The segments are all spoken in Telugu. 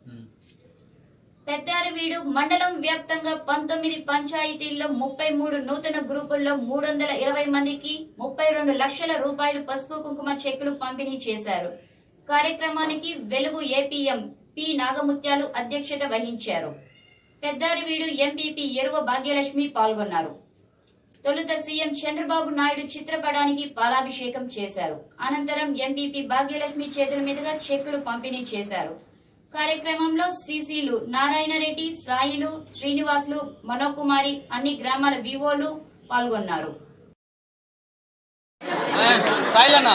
పెద్దారవీడు మండలం వ్యాప్తంగా పంతొమ్మిది పంచాయతీల్లో ముప్పై మూడు నూతన గ్రూపుల్లో మూడు వందల ఇరవై మందికి ముప్పై రెండు లక్షల రూపాయలు పసుపు కుంకుమ చెక్కులు పంపిణీ చేశారు కార్యక్రమానికి వెలుగు ఏపీఎం పి నాగముత్యాలు అధ్యక్షత వహించారు పెద్దారవీడు ఎంపీపీ ఎరువ భాగ్యలక్ష్మి పాల్గొన్నారు తొలుత సీఎం చంద్రబాబు నాయుడు చిత్రపటానికి పాలాభిషేకం చేశారు అనంతరం ఎంపీపీ భాగ్యలక్ష్మి చేతుల మీదుగా చెక్కులు పంపిణీ చేశారు కార్యక్రమంలో సీసీలు నారాయణరెడ్డి సాయిలు శ్రీనివాసులు మనోకుమారి అన్ని గ్రామాల వివోలు పాల్గొన్నారు సాయిలన్న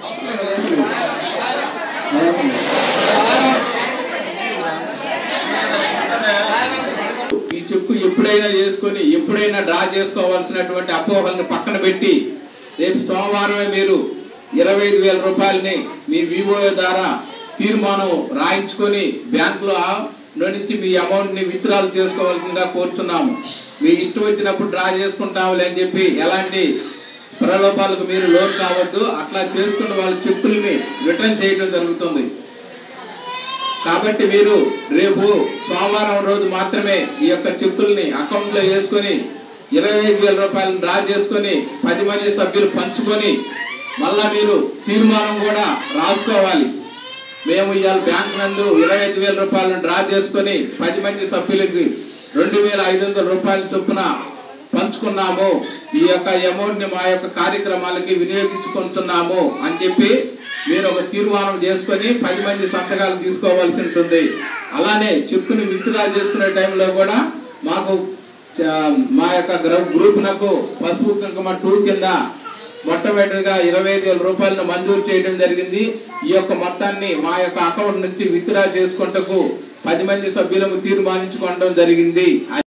ఈ చెక్కు ఎప్పుడైనా చేసుకొని ఎప్పుడైనా డ్రా చేసుకోవాల్సినటువంటి అపోహలను పక్కన పెట్టి రేపు సోమవారమే మీరు ఇరవై ఐదు వేల రూపాయలని మీ వివో ద్వారా తీర్మానం రాయించుకొని బ్యాంకులో లో నుంచి మీ అమౌంట్ ని విత్డ్రాల్ చేసుకోవాల్సిందిగా కోరుచున్నాము మీ ఇష్టం వచ్చినప్పుడు డ్రా చేసుకుంటాములే అని చెప్పి ఎలాంటి ప్రలోభాలకు మీరు లోన్ కావద్దు అట్లా చేసుకున్న వాళ్ళ చెక్కుల్ని రిటర్న్ చేయడం జరుగుతుంది కాబట్టి మీరు రేపు సోమవారం రోజు మాత్రమే ఈ యొక్క చెక్కుల్ని అకౌంట్ లో వేసుకొని ఇరవై ఐదు వేల రూపాయలను డ్రా చేసుకొని పది మంది సభ్యులు పంచుకొని మళ్ళా మీరు తీర్మానం కూడా రాసుకోవాలి మేము ఇవాళ బ్యాంక్ నందు ఇరవై ఐదు వేల రూపాయలను డ్రా చేసుకొని పది మంది సభ్యులకి రెండు వేల ఐదు వందల రూపాయల చొప్పున పంచుకున్నాము ఈ యొక్క అమౌంట్ ని మా యొక్క కార్యక్రమాలకి వినియోగించుకుంటున్నాము అని చెప్పి మీరు ఒక తీర్మానం చేసుకొని పది మంది సంతకాలు తీసుకోవాల్సి ఉంటుంది అలానే చెక్కుని విత్డ్రా చేసుకునే టైంలో కూడా మాకు చ- మా యొక్క గ్రూ- గ్రూప్ నకు పసుపు కుంకుమ టూ కింద మొట్టమొదటిగా ఇరవై ఐదు వేల రూపాయలను మంజూరు చేయడం జరిగింది ఈ యొక్క మొత్తాన్ని మా యొక్క అకౌంట్ నుంచి విత్డ్రా చేసుకుంటకు పది మంది సభ్యులకు తీర్మానించుకోవడం జరిగింది